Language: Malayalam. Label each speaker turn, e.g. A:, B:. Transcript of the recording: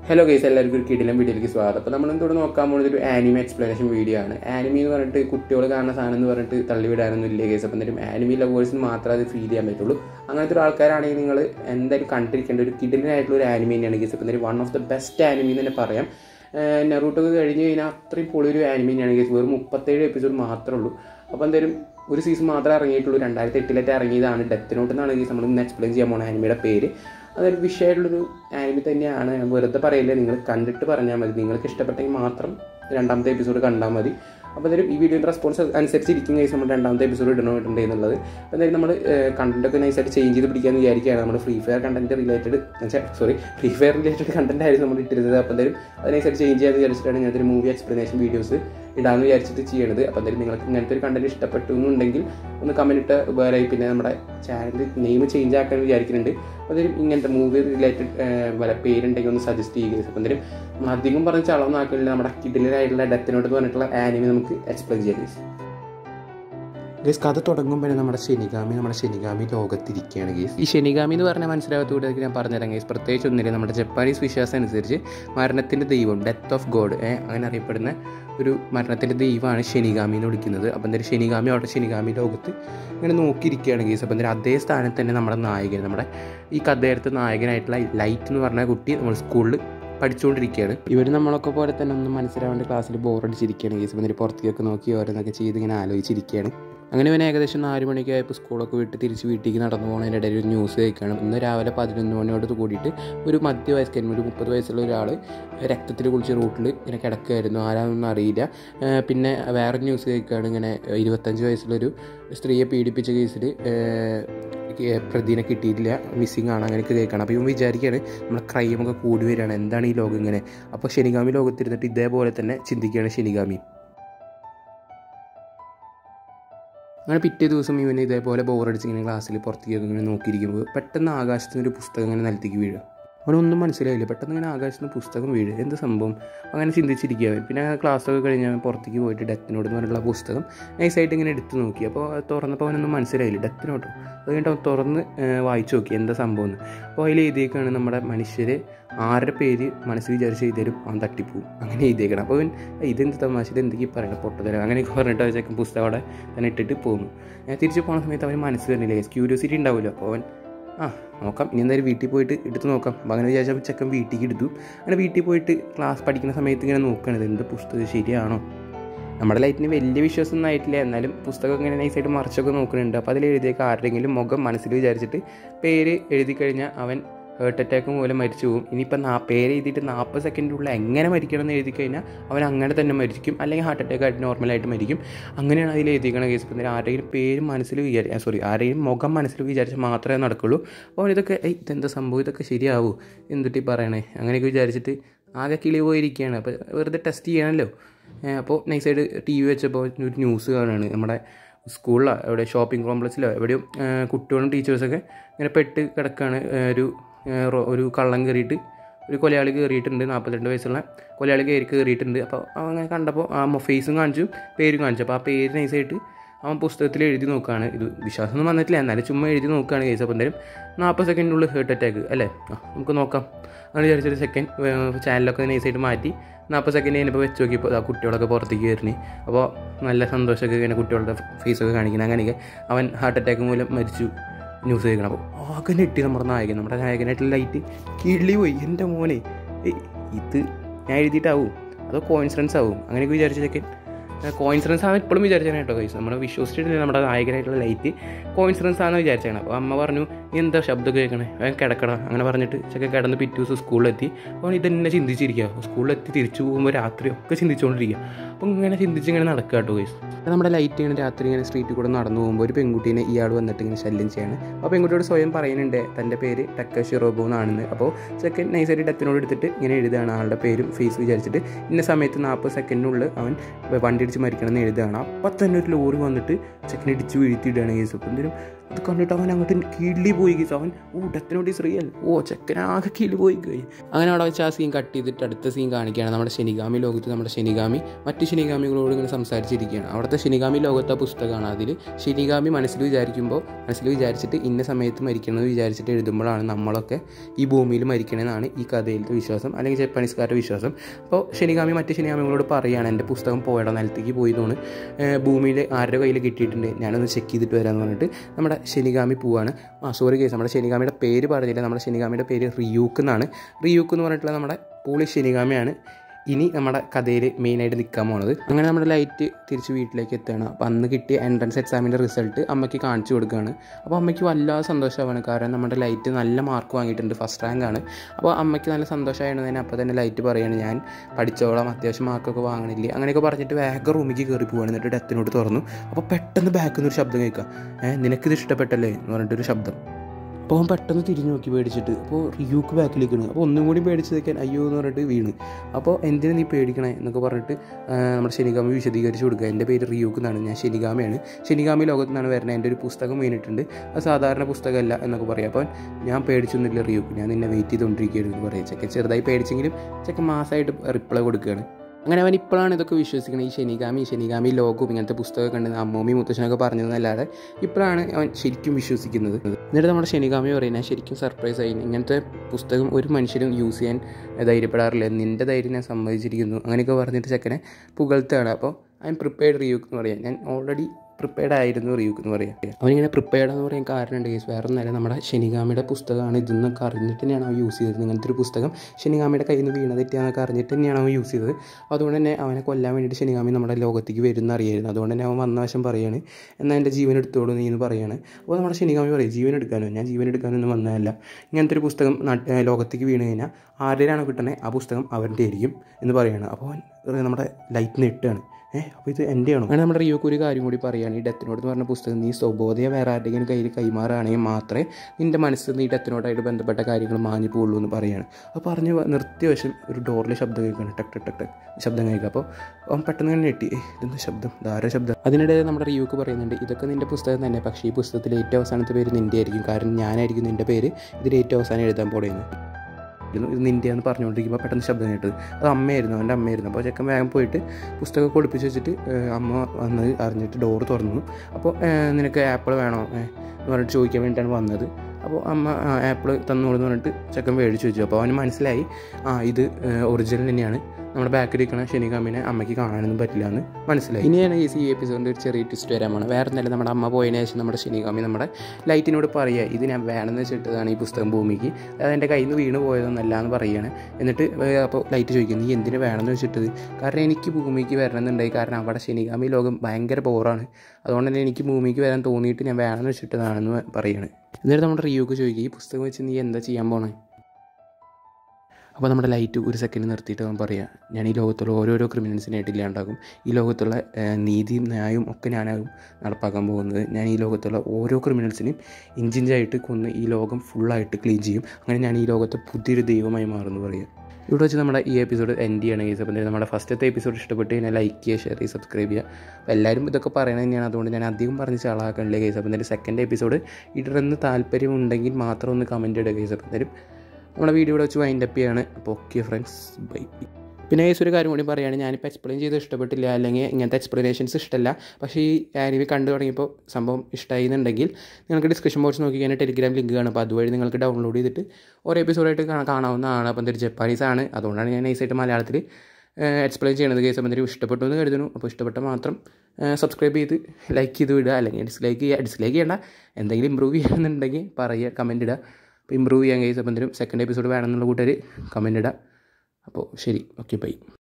A: ഹലോ ഗൈസ് എല്ലാവർക്കും ഒരു കിടിലം വീഡിയോയിലേക്ക് സ്വാഗതം അപ്പോൾ നമ്മൾ ഇന്നിവിടെ നോക്കാൻ പോകുന്നത് ഒരു ആനിമി എക്സ്പ്ലനേഷൻ വീഡിയോ ആണ് ആനിമി എന്ന് പറഞ്ഞിട്ട് കുട്ടികൾ കാണുന്ന സാധനം എന്ന് പറഞ്ഞിട്ട് തള്ളിവിടാനൊന്നും ഇല്ല ഗൈസ് അപ്പം എന്തായാലും ആനിമി ലവേഴ്സിന് മാത്രമേ അത് ഫീൽ ചെയ്യാൻ പറ്റുള്ളൂ അങ്ങനത്തെ ഒരു ആൾക്കാരാണെങ്കിൽ നിങ്ങൾ എന്തായാലും കണ്ടിരിക്കേണ്ട ഒരു കിടിലനായിട്ടുള്ള ഒരു ആനിമി തന്നെയാണ് ഗൈസ് അപ്പം എന്തായാലും one of the best anime എന്ന് തന്നെ പറയാം നെറൂട്ടൊക്കെ കഴിഞ്ഞ് കഴിഞ്ഞാൽ അത്രയും പൊളി ഒരു ആനിമി തന്നെയാണ് ഗൈസ് വെറും മുപ്പത്തേഴ് എപ്പിസോഡ് മാത്രമേ ഉള്ളൂ അപ്പോൾ എന്തായാലും ഒരു സീസൺ മാത്രമേ ഇറങ്ങിയിട്ടുള്ളൂ രണ്ടായിരത്തി എട്ടിലത്തെ ഇറങ്ങിയതാണ് ഡെത്ത് നോട്ട് എന്നാണ് ഗൈസ് നമ്മൾ ഇന്ന് എക്സ്പ്ലെയിൻ ചെയ്യാൻ പോകുന്ന ആനിമിയുടെ പേര് അതൊരു വിഷയമായിട്ടുള്ളൊരു ആനിമി തന്നെയാണ് ഞാൻ വെറുതെ പറയില്ല നിങ്ങൾ കണ്ടിട്ട് പറഞ്ഞാൽ മതി നിങ്ങൾക്ക് ഇഷ്ടപ്പെട്ടെങ്കിൽ മാത്രം രണ്ടാമത്തെ എപ്പിസോഡ് കണ്ടാൽ മതി അപ്പോൾ എന്തായാലും ഈ വീഡിയോയുടെ റെസ്പോൺസ് അനുസരിച്ചിരിക്കും കേസ് നമ്മൾ രണ്ടാമത്തെ എപ്പിസോഡ് ഇടണോ ഇടണ്ടേ എന്നുള്ളത് അപ്പോൾ എന്തായാലും നമ്മൾ കണ്ടൻറ്റൊക്കെ നൈസായിട്ട് ചേഞ്ച് ചെയ്ത് പിടിക്കാമെന്ന് വിചാരിക്കുകയാണ് നമ്മൾ Free Fire content related sorry Free Fire related content ആയിരുന്നു നമ്മൾ ഇട്ടിരുന്നത് അപ്പോൾ എന്തായാലും അതിനനുസരിച്ച് ചേഞ്ച് ചെയ്യാമെന്ന് വിചാരിച്ചിട്ടാണ് ഇങ്ങനത്തെ ഒരു മൂവി എക്സ്പ്ലനേഷൻ വീഡിയോസ് ഇടാമെന്ന് വിചാരിച്ചിട്ട് ചെയ്യണത് അപ്പോൾ എന്തായാലും നിങ്ങൾക്ക് ഇങ്ങനത്തെ ഒരു കണ്ടൻറ്റ് ഇഷ്ടപ്പെട്ടു എന്നുണ്ടെങ്കിൽ ഒന്ന് കമൻറ്റ് ഇട്ട് ഉപകാരമായി പിന്നെ നമ്മുടെ ചാനൽ നെയിം ചേഞ്ച് ആക്കാൻ വിചാരിക്കുന്നുണ്ട് അപ്പോൾ എന്തായാലും ഇങ്ങനത്തെ മൂവി റിലേറ്റഡ് വല്ല പേരുണ്ടെങ്കിൽ ഒന്ന് സജസ്റ്റ് ചെയ്യുക അപ്പോൾ എന്തായാലും നമ്മൾ അധികം പറഞ്ഞ ചളവൊന്നാക്കില്ല നമ്മുടെ കിഡിലായിട്ടുള്ള ഡെത്തിനോട്ട് എന്ന് പറഞ്ഞിട്ടുള്ള ആനിമി നമുക്ക് എക്സ്പ്ലെയിൻ ചെയ്യാം ഗൈസ് ഗൈസ് കഥ തുടങ്ങുമ്പോൾ നമ്മുടെ ശനിഗാമി നമ്മുടെ ശനിഗാമി ലോകത്തിരിക്കുകയാണ് ഗൈസ് ഈ ശനിഗാമി എന്ന് പറഞ്ഞാൽ മനസ്സിലാകത്തോടെ ഞാൻ പറഞ്ഞുതരാം ഗൈസ് പ്രത്യേകിച്ച് ഒന്നുമില്ല നമ്മുടെ ജപ്പാനീസ് വിശ്വാസം അനുസരിച്ച് മരണത്തിൻ്റെ ദൈവം ഡെത്ത് ഓഫ് ഗോഡ് അങ്ങനെ അറിയപ്പെടുന്ന ഒരു മരണത്തിൻ്റെ ദൈവമാണ് ശനിഗാമി എന്ന് വിളിക്കുന്നത് അപ്പം എന്തായാലും ശനിഗാമി അവിടെ ശനിഗാമി ലോകത്ത് ഇങ്ങനെ നോക്കിയിരിക്കുകയാണ് ഗൈസ് അപ്പം എന്തായാലും അതേ സ്ഥാനത്ത് തന്നെ നമ്മുടെ നായകൻ നമ്മുടെ ഈ കഥയെടുത്ത് നായകനായിട്ടുള്ള ലൈറ്റ് എന്ന് പറഞ്ഞ കുട്ടി നമ്മൾ സ്കൂളിൽ പഠിച്ചുകൊണ്ടിരിക്കുകയാണ് ഇവർ നമ്മളൊക്കെ പോലെ തന്നെ ഒന്നും മനസ്സിലാവേണ്ട ക്ലാസ്സിൽ ബോറടിച്ചിരിക്കുകയാണ് കേസ് എന്നിട്ട് പുറത്തേക്കൊക്കെ നോക്കി ഓരോന്നൊക്കെ ചെയ്ത് ഇങ്ങനെ ആലോചിച്ചിരിക്കുകയാണ് അങ്ങനെ ഇവൻ ഏകദേശം നാല് മണിക്കായപ്പോൾ സ്കൂളൊക്കെ വിട്ട് തിരിച്ച് വീട്ടിലേക്ക് നടന്നു പോകുന്നതിൻ്റെ ഇടയിൽ ഒരു ന്യൂസ് കേൾക്കുകയാണ് ഇന്ന് രാവിലെ പതിനൊന്ന് മണിയോട് കൂടിയിട്ട് ഒരു മധ്യവയസ്കൻ ഒരു മുപ്പത് വയസ്സുള്ള ഒരാൾ രക്തത്തിൽ കുളിച്ച് റൂട്ടിൽ ഇങ്ങനെ കിടക്കുകയായിരുന്നു ആരാണെന്നൊന്നും അറിയില്ല പിന്നെ വേറെ ന്യൂസ് കേൾക്കുകയാണ് ഇങ്ങനെ ഇരുപത്തഞ്ച് വയസ്സുള്ളൊരു സ്ത്രീയെ പീഡിപ്പിച്ച കേസിൽ പ്രതിനെ കിട്ടിയിട്ടില്ല മിസ്സിങ് ആണ് അങ്ങനെയൊക്കെ കേൾക്കണം അപ്പോൾ ഇവൻ വിചാരിക്കുകയാണ് നമ്മുടെ ക്രൈമൊക്കെ കൂടി വരികയാണ് എന്താണ് ഈ ലോകം ഇങ്ങനെ അപ്പോൾ ശനിഗാമി ലോകത്തിരുന്നിട്ട് ഇതേപോലെ തന്നെ ചിന്തിക്കുകയാണ് ശനിഗാമി അങ്ങനെ പിറ്റേ ദിവസം ഇവന് ഇതേപോലെ ബോറടിച്ച് ഇങ്ങനെ ക്ലാസ്സിൽ പുറത്തേക്ക് ഇങ്ങനെ നോക്കിയിരിക്കുമ്പോൾ പെട്ടെന്ന് ആകാശത്ത് നിന്ന് ഒരു പുസ്തകം ഇങ്ങനെ നിലത്തേക്ക് വീഴുക അവനൊന്നും മനസ്സിലായില്ല പെട്ടെന്ന് ഇങ്ങനെ ആകാശത്ത് നിന്ന് പുസ്തകം വീഴുക എന്ത് സംഭവം അങ്ങനെ ചിന്തിച്ചിരിക്കുക പിന്നെ ക്ലാസ്സൊക്കെ കഴിഞ്ഞ് പുറത്തേക്ക് പോയിട്ട് ഡെത്തിനോട് എന്ന് പറഞ്ഞിട്ടുള്ള പുസ്തകം നൈസായിട്ട് ഇങ്ങനെ എടുത്ത് നോക്കി അപ്പോൾ അത് തുറന്നപ്പോൾ അവനൊന്നും മനസ്സിലായില്ല ഡെത്തിനോട്ടോ അത് കഴിഞ്ഞിട്ട് അവൻ തുറന്ന് വായിച്ചു നോക്കി എന്താ സംഭവം എന്ന് അപ്പോൾ അതിൽ എഴുതിയേക്കാണ് നമ്മുടെ മനുഷ്യരെ ആരുടെ പേര് മനസ്സിൽ വിചാരിച്ച് എഴുതിയാലും അവൻ തട്ടിപ്പോവും അങ്ങനെ എഴുതിയേക്കണം അപ്പോൾ അവൻ ഇതെന്ത് തമാശ ഇത് എന്തൊക്കെ പറയണം പൊട്ടതരം അങ്ങനെയൊക്കെ പറഞ്ഞിട്ട് അവൻ ചെക്കൻ പുസ്തകം അവിടെ തന്നെ ഇട്ടിട്ട് പോകുന്നു തിരിച്ച് പോകുന്ന സമയത്ത് അവന് മനസ്സ് വരുന്നില്ല ക്യൂരിയോസിറ്റി ഉണ്ടാവില്ല അപ്പോൾ അവൻ ആ നോക്കാം ഇനി എന്തായാലും വീട്ടിൽ പോയിട്ട് എടുത്ത് നോക്കാം അപ്പോൾ അങ്ങനെ വിചാരിച്ചപ്പോൾ ചെക്കൻ വീട്ടിലേക്ക് എടുത്തു അങ്ങനെ വീട്ടിൽ പോയിട്ട് ക്ലാസ് പഠിക്കുന്ന സമയത്ത് ഇങ്ങനെ നോക്കുകയാണ് എന്ത് പുസ്തകം ശരിയാണോ നമ്മുടെ ലൈറ്റിന് വലിയ വിശ്വാസമൊന്നും ആയിട്ടില്ല എന്നാലും പുസ്തകം ഇങ്ങനെ നൈസായിട്ട് മറിച്ചൊക്കെ നോക്കുന്നുണ്ട് അപ്പോൾ അതിൽ എഴുതിയേക്ക് ആരുടെങ്കിലും മുഖം മനസ്സിൽ വിചാരിച്ചിട്ട് പേര് എഴുതി കഴിഞ്ഞാൽ അവൻ ഹേർട്ട് അറ്റാക്ക് മൂലം മരിച്ചു പോകും ഇനിയിപ്പോൾ നാ പേര് എഴുതിയിട്ട് നാൽപ്പത് സെക്കൻഡിനുള്ളിൽ എങ്ങനെ മരിക്കണം എന്ന് എഴുതി കഴിഞ്ഞാൽ അവൻ അങ്ങനെ തന്നെ മരിക്കും അല്ലെങ്കിൽ ഹാർട്ട് അറ്റാക്ക് ആയിട്ട് നോർമലായിട്ട് മരിക്കും അങ്ങനെയാണ് അതിൽ എഴുതിക്കണ കേസ് ഇപ്പം ആരെങ്കിലും പേര് മനസ്സിൽ വിചാരിക്കുക സോറി ആരെങ്കിലും മുഖം മനസ്സിൽ വിചാരിച്ചാൽ മാത്രമേ നടക്കുള്ളൂ അപ്പോൾ ഇതൊക്കെ ഏയ് ഇതെന്താ സംഭവം ഇതൊക്കെ ശരിയാവൂ എന്തുട്ടി പറയണേ അങ്ങനെയൊക്കെ വിചാരിച്ചിട്ട് ആകെ കിളി പോയിരിക്കുകയാണ് അപ്പോൾ വെറുതെ ടെസ്റ്റ് ചെയ്യണമല്ലോ അപ്പോൾ നൈസായിട്ട് ടി വി വെച്ചപ്പോൾ ഒരു ന്യൂസ് കാണുകയാണ് നമ്മുടെ സ്കൂളിലോ എവിടെ ഷോപ്പിംഗ് കോംപ്ലക്സിലോ എവിടെയോ കുട്ടികളും ടീച്ചേഴ്സൊക്കെ ഇങ്ങനെ പെട്ട് കിടക്കുകയാണ് ഒരു ഒരു കള്ളം കയറിയിട്ട് ഒരു കൊലയാളി കയറിയിട്ടുണ്ട് നാൽപ്പത്തിരണ്ട് വയസ്സുള്ള കൊലയാളി കയറി കയറിയിട്ടുണ്ട് അപ്പോൾ അങ്ങനെ കണ്ടപ്പോൾ ആ ഫേസും കാണിച്ചു പേരും കാണിച്ചു അപ്പോൾ ആ പേര് നൈസായിട്ട് അവൻ പുസ്തകത്തിൽ എഴുതി നോക്കുകയാണ് ഇത് വിശ്വാസമൊന്നും വന്നിട്ടില്ല എന്നാലും ചുമ്മാ എഴുതി നോക്കുകയാണ് കേസ് അപ്പോൾ എന്തായാലും നാൽപ്പത് സെക്കൻഡിനുള്ളിൽ ഹേർട്ട് അറ്റാക്ക് അല്ലേ ആ നമുക്ക് നോക്കാം അങ്ങനെ വിചാരിച്ചൊരു സെക്കൻഡ് ചാനലൊക്കെ നൈസായിട്ട് മാറ്റി നാൽപ്പത് സെക്കൻഡ് കഴിഞ്ഞപ്പോൾ വെച്ച് നോക്കിയപ്പോൾ ആ കുട്ടികളൊക്കെ പുറത്തേക്ക് കയറി അപ്പോൾ നല്ല സന്തോഷമൊക്കെ ഇങ്ങനെ കുട്ടികളുടെ ഫേസൊക്കെ കാണിക്കുന്നത് അങ്ങനെയൊക്കെ അവൻ ഹാർട്ട് അറ്റാക്ക് മൂലം മരിച്ചു ന്യൂസ് കേൾക്കണം അപ്പോൾ ആകെ ഞെട്ടി നമ്മുടെ നായകൻ നമ്മുടെ നായകനായിട്ടുള്ള ലൈറ്റ് കിളി പോയി എൻ്റെ മോനെ ഇത് ഞാൻ എഴുതിയിട്ടാവും അതോ കോയിൻസിഡൻസ് ആവും അങ്ങനെയൊക്കെ വിചാരിച്ച ചെക്കൻ കോയിൻസിഡൻസ് ആണ് ഇപ്പോഴും വിചാരിച്ചാണ് കേട്ടോ കൈസ് നമ്മൾ വിശ്വസിച്ചിട്ടില്ല നമ്മുടെ നായകനായിട്ടുള്ള ലൈറ്റ് കോയിൻസിഡൻസ് ആണെന്ന് വിചാരിച്ചാണ് അപ്പോൾ അമ്മ പറഞ്ഞു നീ എന്താ ശബ്ദം കേൾക്കണേ അവൻ കിടക്കണം അങ്ങനെ പറഞ്ഞിട്ട് ചെക്കൻ കിടന്ന് പിറ്റേ ദിവസം സ്കൂളിലെത്തി അപ്പോൾ ഇതെന്നെ ചിന്തിച്ചിരിക്കുക സ്കൂളിലെത്തി തിരിച്ചു പോകുമ്പോൾ രാത്രി ഒക്കെ ചിന്തിച്ചുകൊണ്ടിരിക്കുക അപ്പോൾ ഇങ്ങനെ ചിന്തിച്ച് ഇങ്ങനെ നടക്കുക കേട്ടോ കൈസ് നമ്മുടെ ലൈറ്റ് ഇങ്ങനെ രാത്രി ഇങ്ങനെ സ്ട്രീറ്റിൽ കൂടെ നടന്നു പോകുമ്പോൾ ഒരു പെൺകുട്ടീനെ ഇയാൾ വന്നിട്ട് ഇങ്ങനെ ശല്യം ചെയ്യാണ് അപ്പോൾ പെൺകുട്ടിയോട് സ്വയം പറയുന്നുണ്ട് തൻ്റെ പേര് ടക്ക ഷിറോബോ എന്നാണെന്ന് അപ്പോൾ ചെക്കൻ നൈസായിട്ട് ഡെത്തിനോട് എടുത്തിട്ട് ഇങ്ങനെ എഴുതുകയാണ് ആളുടെ പേരും ഫേസ് വിചാരിച്ചിട്ട് ഇന്ന സമയത്ത് നാൽപ്പത് സെക്കൻഡിനുള്ളിൽ അവൻ വണ്ടി ഇടിച്ച് മരിക്കണം എന്ന് എഴുതുകയാണ് അപ്പം തന്നെ ഒരു ലോറി വന്നിട്ട് ചെക്കൻ ഇടിച്ച് വീഴ്ത്തിയിടുകയാണ് കേസ് അപ്പം എന്തെങ്കിലും അത് കണ്ടിട്ട് അവൻ അങ്ങോട്ട് കിളി പോയി ഗൈസ് അവൻ oh Death Note is real oh ചെക്കനാകെ കിളി പോയി ഗൈസ് അങ്ങനെ അവിടെ വെച്ച് ആ സീൻ കട്ട് ചെയ്തിട്ട് അടുത്ത സീൻ കാണിക്കുകയാണ് നമ്മുടെ ശനിഗാമി ലോകത്ത് നമ്മുടെ ശനിഗാമി മറ്റ് ശനിഗാമികളോട് ഇങ്ങനെ സംസാരിച്ചിരിക്കുകയാണ് അവിടുത്തെ ശനിഗാമി ലോകത്തെ പുസ്തകമാണ് അതിൽ ശനിഗാമി മനസ്സിൽ വിചാരിക്കുമ്പോൾ മനസ്സിൽ വിചാരിച്ചിട്ട് ഇന്ന സമയത്ത് മരിക്കണമെന്ന് വിചാരിച്ചിട്ട് എഴുതുമ്പോഴാണ് നമ്മളൊക്കെ ഈ ഭൂമിയിൽ മരിക്കണമെന്നാണ് ഈ കഥയിലത്തെ വിശ്വാസം അല്ലെങ്കിൽ ജപ്പാനീസുകാരുടെ വിശ്വാസം അപ്പോൾ ശനിഗാമി മറ്റ് ശനിഗാമികളോട് പറയുകയാണ് എൻ്റെ പുസ്തകം പോയടോ നിലത്തേക്ക് പോയി തോണ് ഭൂമിയിൽ ആരുടെ കയ്യിൽ കിട്ടിയിട്ടുണ്ട് ഞാനൊന്ന് ചെക്ക് ചെയ്തിട്ട് വരാമെന്ന് പറഞ്ഞിട്ട് നമ്മുടെ ശനിഗാമി പോവാണ് ആ സോറി കേസ് നമ്മുടെ ശനിഗാമിയുടെ പേര് പറഞ്ഞില്ല നമ്മുടെ ശനിഗാമിയുടെ പേര് റിയൂക്ക് എന്നാണ് റിയൂക്ക് എന്ന് പറഞ്ഞിട്ടുള്ള നമ്മുടെ പൂളി ശനിഗാമിയാണ് ഇനി നമ്മുടെ കഥയിൽ മെയിനായിട്ട് നിൽക്കാൻ പോണത് അങ്ങനെ നമ്മുടെ ലൈറ്റ് തിരിച്ച് വീട്ടിലേക്ക് എത്തുകയാണ് അപ്പോൾ അന്ന് കിട്ടിയ എൻട്രൻസ് എക്സാമിൻ്റെ റിസൾട്ട് അമ്മയ്ക്ക് കാണിച്ചു കൊടുക്കുകയാണ് അപ്പോൾ അമ്മയ്ക്ക് വല്ലാതെ സന്തോഷമാണ് കാരണം നമ്മുടെ ലൈറ്റ് നല്ല മാർക്ക് വാങ്ങിയിട്ടുണ്ട് ഫസ്റ്റ് റാങ്ക് ആണ് അപ്പോൾ അമ്മയ്ക്ക് നല്ല സന്തോഷമായിരുന്നു തന്നെ അപ്പോൾ തന്നെ ലൈറ്റ് പറയുകയാണ് ഞാൻ പഠിച്ചോളാം അത്യാവശ്യം മാർക്കൊക്കെ വാങ്ങണില്ലേ അങ്ങനെയൊക്കെ പറഞ്ഞിട്ട് വേഗം റൂമിലേക്ക് കയറി പോവാണ് എന്നിട്ട് ഡെത്തിനോട് തുറന്നു അപ്പോൾ പെട്ടെന്ന് ബാക്കിൽ നിന്നൊരു ശബ്ദം കേൾക്കാം ഏഹ് നിനക്കിത് ഇഷ്ടപ്പെട്ടല്ലേ എന്ന് പറഞ്ഞിട്ടൊരു ശബ്ദം അപ്പോൾ അവൻ പെട്ടെന്ന് തിരിഞ്ഞു നോക്കി പേടിച്ചിട്ട് അപ്പോൾ റിയൂക്ക് ബാക്കിലേക്കാണ് അപ്പോൾ ഒന്നും കൂടി പേടിച്ച് നിൽക്കാൻ അയ്യോ എന്ന് പറഞ്ഞിട്ട് വീണ് അപ്പോൾ എന്തിനു നീ പേടിക്കണേ എന്നൊക്കെ പറഞ്ഞിട്ട് നമ്മുടെ ശനിഗാമി വിശദീകരിച്ച് കൊടുക്കുക എൻ്റെ പേര് റിയൂക്ക് എന്നാണ് ഞാൻ ശനിഗാമയാണ് ശനിഗാമി ലോകത്തു നിന്നാണ് വരുന്നത് എൻ്റെ ഒരു പുസ്തകം വീണിട്ടുണ്ട് അത് സാധാരണ പുസ്തകമല്ല എന്നൊക്കെ പറയാം അപ്പോൾ ഞാൻ പേടിച്ചൊന്നുമില്ല റിയൂക്ക് ഞാൻ നിന്നെ വെയിറ്റ് ചെയ്തുകൊണ്ടിരിക്കുകയായിരുന്നു എന്ന് പറയാം ചെക്കൻ ചെറുതായി പേടിച്ചെങ്കിലും ചെക്കൻ മാസമായിട്ട് റിപ്ലൈ കൊടുക്കുകയാണ് അങ്ങനെ അവൻ ഇപ്പോഴാണ് ഇതൊക്കെ വിശ്വസിക്കുന്നത് ഈ ശനിഗാമി ശനിഗാമി ലോകവും ഇങ്ങനത്തെ പുസ്തകമൊക്കെ ഉണ്ട് അമ്മൂമ്മി മുത്തശ്ശനൊക്കെ പറഞ്ഞതെന്നല്ലാതെ ഇപ്പോഴാണ് അവൻ ശരിക്കും വിശ്വസിക്കുന്നത് എന്നിട്ട് നമ്മുടെ ശനിഗാമി പറയുന്നത് ശരിക്കും സർപ്രൈസ് ആയി ഇങ്ങനത്തെ പുസ്തകം ഒരു മനുഷ്യരും യൂസ് ചെയ്യാൻ ധൈര്യപ്പെടാറില്ല നിൻ്റെ ധൈര്യം ഞാൻ സമ്മതിച്ചിരിക്കുന്നു അങ്ങനെയൊക്കെ പറഞ്ഞിട്ട് ചെക്കനെ പുകഴ്ത്തുകയാണ് അപ്പോൾ ഐ എം പ്രിപ്പയർഡ് റിയൂക്ക് എന്ന് പറയാം ഞാൻ ഓൾറെഡി പ്രിപ്പയർഡ് ആയിരുന്നു റിയൂക്ക് എന്ന് പറയാം അവനിങ്ങനെ പ്രിപ്പയർഡ് എന്ന് പറയാൻ കാരണമുണ്ട് കേസ് വേറെ ഒന്നല്ല നമ്മുടെ ശനിഗാമിയുടെ പുസ്തകമാണ് ഇതെന്നൊക്കെ അറിഞ്ഞിട്ട് തന്നെയാണ് അവൻ യൂസ് ചെയ്തത് ഇങ്ങനത്തെ ഒരു പുസ്തകം ശനിഗാമിയുടെ കയ്യിൽ നിന്ന് വീണ തെറ്റിയാന്നൊക്കെ അറിഞ്ഞിട്ട് തന്നെയാണ് അവൻ യൂസ് ചെയ്തത് അതുകൊണ്ട് തന്നെ അവനെ കൊല്ലാൻ വേണ്ടിയിട്ട് ശനിഗാമി നമ്മുടെ ലോകത്തേക്ക് വരുന്ന അറിയായിരുന്നു അതുകൊണ്ട് തന്നെ അവൻ വന്ന വശം പറയാണ് എന്നാൽ എൻ്റെ ജീവൻ എടുത്തോളൂ നീ എന്ന് പറയാണ് അപ്പോൾ നമ്മുടെ ശനിഗാമി പറയും ജീവൻ എടുക്കാനോ ഞാൻ ജീവൻ എടുക്കാനൊന്നും വന്നതല്ല ഇങ്ങനത്തെ ഒരു പുസ്തകം ലോകത്തേക്ക് വീണ് കഴിഞ്ഞാൽ ആരുടെയാണോ കിട്ടണേ ആ പുസ്തകം അവരുടെ ആയിരിക്കും എന്ന് പറയുകയാണ് അപ്പോൾ അവൻ നമ്മുടെ ലൈറ്റ് നെട്ടാണ് ഏഹ് അപ്പോൾ ഇത് എൻ്റെയാണോ അങ്ങനെ നമ്മുടെ റിയോക്ക് ഒരു കാര്യം കൂടി പറയുകയാണ് ഈ ഡെത്തിനോട് എന്ന് പറഞ്ഞ പുസ്തകം നീ സ്വബോധയെ വേറെ ആരുടെയെങ്കിലും കയ്യിൽ കൈമാറുകയാണെങ്കിൽ മാത്രമേ നിൻ്റെ മനസ്സിൽ നീ ഡെത്തിനോടായിട്ട് ബന്ധപ്പെട്ട കാര്യങ്ങൾ മാഞ്ഞു പോകുള്ളൂ എന്ന് പറയുകയാണ് അപ്പോൾ പറഞ്ഞ് നിർത്തിയ വശം ഒരു ഡോറിലെ ശബ്ദം കേൾക്കുകയാണ് ടക്ക് ടക്ക് ടക്ക് ടക്ക് ശബ്ദം കേൾക്കുക അപ്പോൾ അവൻ പെട്ടെന്ന് തന്നെ ഞെട്ടി ഇതെന്താ ശബ്ദം ധാര ശബ്ദം അതിനിടെ നമ്മുടെ റിയോക്ക് പറയുന്നുണ്ട് ഇതൊക്കെ നിൻ്റെ പുസ്തകം തന്നെ പക്ഷേ ഈ പുസ്തകത്തിൽ ഏറ്റവും അവസാനത്തെ പേര് നിൻ്റെ ആയിരിക്കും കാരണം ഞാനായിരിക്കും നിൻ്റെ പേര് ഇതിൽ ഏറ്റവും അവസാനം എഴുതാൻ പോടുന്നത് ഇത് നിൻ്റെയാന്ന് പറഞ്ഞുകൊണ്ടിരിക്കുമ്പോൾ പെട്ടെന്ന് ശബ്ദം കേട്ടത് അത് അമ്മയായിരുന്നു അവൻ്റെ അമ്മയായിരുന്നു അപ്പോൾ ചെക്കൻ വേഗം പോയിട്ട് പുസ്തകം കൊടുപ്പിച്ച് വെച്ചിട്ട് അമ്മ വന്നത് അറിഞ്ഞിട്ട് ഡോർ തുറന്നു അപ്പോൾ നിനക്ക് ആപ്പിൾ വേണോ എന്ന് പറഞ്ഞിട്ട് ചോദിക്കാൻ വേണ്ടിയിട്ടാണ് വന്നത് അപ്പോൾ അമ്മ ആപ്പിൾ തന്നോളെന്ന് പറഞ്ഞിട്ട് ചെക്കൻ മേടിച്ച് വെച്ചു അപ്പോൾ അവന് മനസ്സിലായി ആ ഇത് ഒറിജിനൽ തന്നെയാണ് നമ്മുടെ ബാക്കിൽ ഇരിക്കുന്ന ശനികാമിനെ അമ്മയ്ക്ക് കാണാനൊന്നും പറ്റില്ല എന്ന് മനസ്സിലായി ഇനിയാണ് ഈ ഈ എപ്പിസോഡിൻ്റെ ഒരു ചെറിയ ട്വിസ്റ്റ് വരാൻ പോകണം വേറെ ഒന്നല്ല നമ്മുടെ അമ്മ പോയതിനു ശേഷം നമ്മുടെ ശനികാമി നമ്മുടെ ലൈറ്റിനോട് പറയുക ഇത് ഞാൻ വേണമെന്ന് വെച്ചിട്ടതാണ് ഈ പുസ്തകം ഭൂമിക്ക് അത് എൻ്റെ കയ്യിൽ നിന്ന് വീണ് പോയതൊന്നല്ല എന്ന് പറയുകയാണ് എന്നിട്ട് അപ്പോൾ ലൈറ്റ് ചോദിക്കും നീ എന്തിനു വേണമെന്ന് വെച്ചിട്ടത് കാരണം എനിക്ക് ഭൂമിക്ക് വരണമെന്നുണ്ടായി കാരണം അവിടെ ശനികാമി ലോകം ഭയങ്കര ബോറാണ് അതുകൊണ്ട് തന്നെ എനിക്ക് ഭൂമിക്ക് വരാൻ തോന്നിയിട്ട് ഞാൻ വേണമെന്ന് വെച്ചിട്ടതാണെന്ന് പറയുകയാണ് എന്നിട്ട് നമ്മുടെ റിയൂക്ക് ചോദിക്കുക ഈ പുസ്തകം വെച്ച് നീ എന്താ ചെയ്യാൻ പോണേ അപ്പോൾ നമ്മുടെ ലൈറ്റ് ഒരു സെക്കൻഡ് നിർത്തിയിട്ട് അവൻ പറയുക ഞാൻ ഈ ലോകത്തുള്ള ഓരോരോ ക്രിമിനൽസിനായിട്ട് ഇല്ലാണ്ടാകും ഈ ലോകത്തുള്ള നീതിയും ന്യായവും ഒക്കെ ഞാനാകും നടപ്പാക്കാൻ പോകുന്നത് ഞാൻ ഈ ലോകത്തുള്ള ഓരോ ക്രിമിനൽസിനെയും ഇഞ്ചിഞ്ചായിട്ട് കൊന്ന് ഈ ലോകം ഫുള്ളായിട്ട് ക്ലീൻ ചെയ്യും അങ്ങനെ ഞാൻ ഈ ലോകത്തെ പുതിയൊരു ദൈവമായി മാറുമെന്ന് പറയുക ഇവിടെ വെച്ച് നമ്മുടെ ഈ എപ്പിസോഡ് എൻഡ് ചെയ്യണം കേസ് അപ്പം നമ്മുടെ ഫസ്റ്റത്തെ എപ്പിസോഡ് ഇഷ്ടപ്പെട്ട് കഴിഞ്ഞാൽ ലൈക്ക് ചെയ്യുക ഷെയർ ചെയ്യുക സബ്സ്ക്രൈബ് ചെയ്യുക അപ്പോൾ എല്ലാവരും ഇതൊക്കെ പറയണത് തന്നെയാണ് അതുകൊണ്ട് ഞാൻ അധികം പറഞ്ഞ് ചളാക്കണില്ല കേസ് അപ്പം എന്തായാലും സെക്കൻഡ് എപ്പിസോഡ് ഇടണമെന്ന് താല്പര്യം ഉണ്ടെങ്കിൽ മാത്രം ഒന്ന് കമൻറ്റ് ഇടുക കേസ് അപ്പം എന്തായാലും നമ്മുടെ വീഡിയോ ഇവിടെ വെച്ച് വൈൻഡ് അപ്പ് ചെയ്യാണ് അപ്പോൾ ഓക്കെ ഫ്രണ്ട്സ് ബൈ പിന്നെ കേസ് ഒരു കാര്യം കൂടി പറയുകയാണ് ഞാനിപ്പോൾ എക്സ്പ്ലെയിൻ ചെയ്ത് ഇഷ്ടപ്പെട്ടില്ല അല്ലെങ്കിൽ ഇങ്ങനത്തെ എക്സ്പ്ലനേഷൻസ് ഇഷ്ടമല്ല പക്ഷേ ഈ ആനിമി കണ്ടു തുടങ്ങിയപ്പോൾ സംഭവം ഇഷ്ടമായി എന്നുണ്ടെങ്കിൽ നിങ്ങൾക്ക് ഡിസ്കഷൻ ബോക്സ് നോക്കി കഴിഞ്ഞാൽ ടെലിഗ്രാം ലിങ്ക് കാണും അപ്പോൾ അതുവഴി നിങ്ങൾക്ക് ഡൗൺലോഡ് ചെയ്തിട്ട് ഓരോ എപ്പിസോഡായിട്ട് കാണാവുന്നതാണ് അപ്പോൾ എന്തൊരു ജപ്പാനീസ് ആണ് അതുകൊണ്ടാണ് ഞാൻ നൈസായിട്ട് മലയാളത്തിൽ എക്സ്പ്ലെയിൻ ചെയ്യണത് കേസ് എന്തെങ്കിലും ഇഷ്ടപ്പെട്ടു എന്ന് കരുതുന്നു അപ്പോൾ ഇഷ്ടപ്പെട്ട മാത്രം സബ്സ്ക്രൈബ് ചെയ്ത് ലൈക്ക് ചെയ്ത് വിടുക അല്ലെങ്കിൽ ഡിസ്ലൈക്ക് ചെയ്യുക ഡിസ്ലൈക്ക് ചെയ്യേണ്ട എന്തെങ്കിലും ഇമ്പ്രൂവ് ചെയ്യണമെന്നുണ്ടെങ്കിൽ പറയുക കമൻറ്റ് ഇടുക അപ്പോൾ ഇമ്പ്രൂവ് ചെയ്യാൻ കേസ് അപ്പോൾ എന്തെങ്കിലും സെക്കൻഡ് എപ്പിസോഡ് വേണമെന്നുള്ള കൂട്ടർ കമൻറ്റ് ഇടുക അപ്പോൾ ശരി ഓക്കെ ബൈ